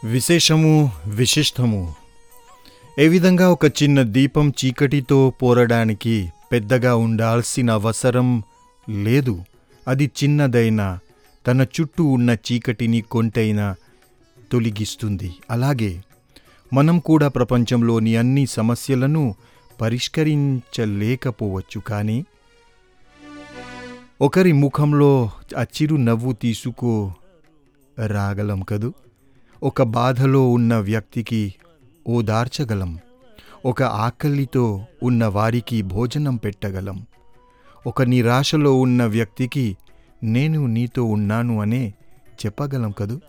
విశేషము విశిష్టము ఏ విధంగా ఒక చిన్న దీపం చీకటితో పోరడానికి పెద్దగా ఉండాల్సిన అవసరం లేదు అది చిన్నదైనా తన చుట్టూ ఉన్న చీకటిని కొంటైనా తొలగిస్తుంది అలాగే మనం కూడా ప్రపంచంలోని అన్ని సమస్యలను పరిష్కరించలేకపోవచ్చు కానీ ఒకరి ముఖంలో ఆ చిరు నవ్వు తీసుకో రాగలం కదూ ఒక బాధలో ఉన్న వ్యక్తికి ఓదార్చగలం ఒక ఆకలితో ఉన్న వారికి భోజనం పెట్టగలం ఒక నిరాశలో ఉన్న వ్యక్తికి నేను నీతో ఉన్నాను అనే చెప్పగలం కదూ